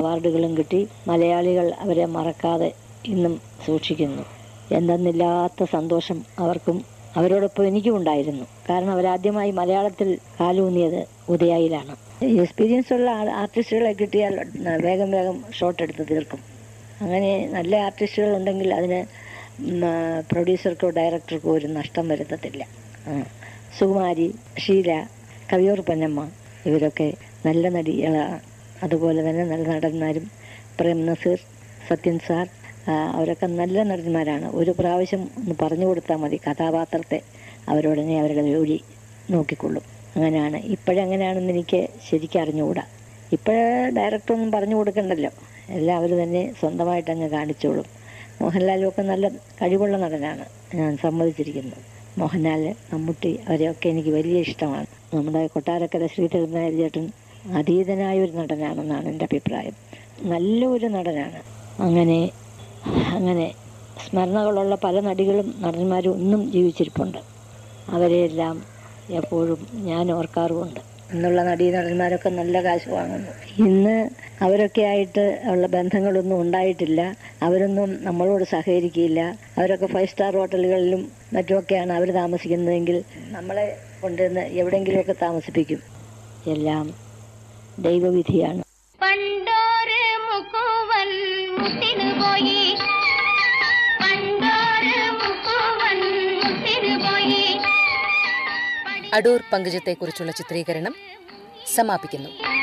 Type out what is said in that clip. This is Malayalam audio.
അവാർഡുകളും കിട്ടി മലയാളികൾ അവരെ മറക്കാതെ ഇന്നും സൂക്ഷിക്കുന്നു എന്തെന്നില്ലാത്ത സന്തോഷം അവർക്കും അവരോടൊപ്പം എനിക്കും ഉണ്ടായിരുന്നു കാരണം അവരാദ്യമായി മലയാളത്തിൽ കാലൂന്നിയത് ഉദയായിലാണ് എക്സ്പീരിയൻസ് ഉള്ള ആ- ആർട്ടിസ്റ്റുകളെ കിട്ടിയാൽ വേഗം വേഗം ഷോട്ട് എടുത്ത് തീർക്കും അങ്ങനെ നല്ല ആർട്ടിസ്റ്റുകൾ ഉണ്ടെങ്കിൽ അതിന് ഉം, ആ, പ്രൊഡ്യൂസർക്കോ ഡയറക്ടർക്കോ ഒരു നഷ്ടം വരുത്തത്തില്ല ആ. സുകുമാരി ഷീല കവിയൂർ പൊന്നമ്മ ഇവരൊക്കെ നല്ല നടികളാണ് അതുപോലെ തന്നെ നല്ല നടന്മാരും പ്രേം നസീർ സത്യൻ സാർ ആ, അവരൊക്കെ നല്ല നടന്മാരാണ് ഒരു പ്രാവശ്യം ഒന്ന് പറഞ്ഞു കൊടുത്താൽ മതി കഥാപാത്രത്തെ അവരുടനെ അവരുടെ ജോലി നോക്കിക്കൊള്ളും അങ്ങനെയാണ് ഇപ്പോഴെങ്ങനെയാണെന്ന് എനിക്ക് ശരിക്കും അറിഞ്ഞുകൂടാ ഇപ്പോഴേ ഡയറക്ടറൊന്നും പറഞ്ഞു കൊടുക്കണ്ടല്ലോ എല്ലാം അവർ തന്നെ സ്വന്തമായിട്ട് അങ്ങ് കാണിച്ചോളും മോഹൻലാലും ഒക്കെ നല്ല കഴിവുള്ള നടനാണ് ഞാൻ സമ്മതിച്ചിരിക്കുന്നു മോഹൻലാൽ മമ്മൂട്ടി അവരെയൊക്കെ എനിക്ക് വലിയ ഇഷ്ടമാണ് നമ്മുടെ കൊട്ടാരക്കര ശ്രീധരൻ നായർ ചേട്ടൻ അതീതനായ ഒരു നടനാണെന്നാണ് എൻ്റെ അഭിപ്രായം നല്ലൊരു നടനാണ് അങ്ങനെ അങ്ങനെ സ്മരണകളുള്ള പല നടികളും നടന്മാരും ഇന്നും ജീവിച്ചിരിപ്പുണ്ട് അവരെയെല്ലാം എപ്പോഴും ഞാൻ ഓർക്കാറുമുണ്ട് ഇന്നുള്ള നടീ നടന്മാരൊക്കെ നല്ല കാശ് വാങ്ങുന്നു ഇന്ന് അവരൊക്കെ ആയിട്ട് ഉള്ള ബന്ധങ്ങളൊന്നും ഉണ്ടായിട്ടില്ല അവരൊന്നും നമ്മളോട് സഹകരിക്കില്ല അവരൊക്കെ ഫൈവ് സ്റ്റാർ ഹോട്ടലുകളിലും മറ്റുമൊക്കെയാണ് അവർ താമസിക്കുന്നതെങ്കിൽ നമ്മളെ കൊണ്ടുവന്ന് എവിടെയെങ്കിലുമൊക്കെ താമസിപ്പിക്കും എല്ലാം ദൈവവിധിയാണ് പണ്ടോര് മുക്കുവൻ മുത്തിനു പോയി പണ്ടോര് മുക്കുവൻ മുത്തിനു പോയി അടൂർ പങ്കജത്തെക്കുറിച്ചുള്ള ചിത്രീകരണം സമാപിക്കുന്നു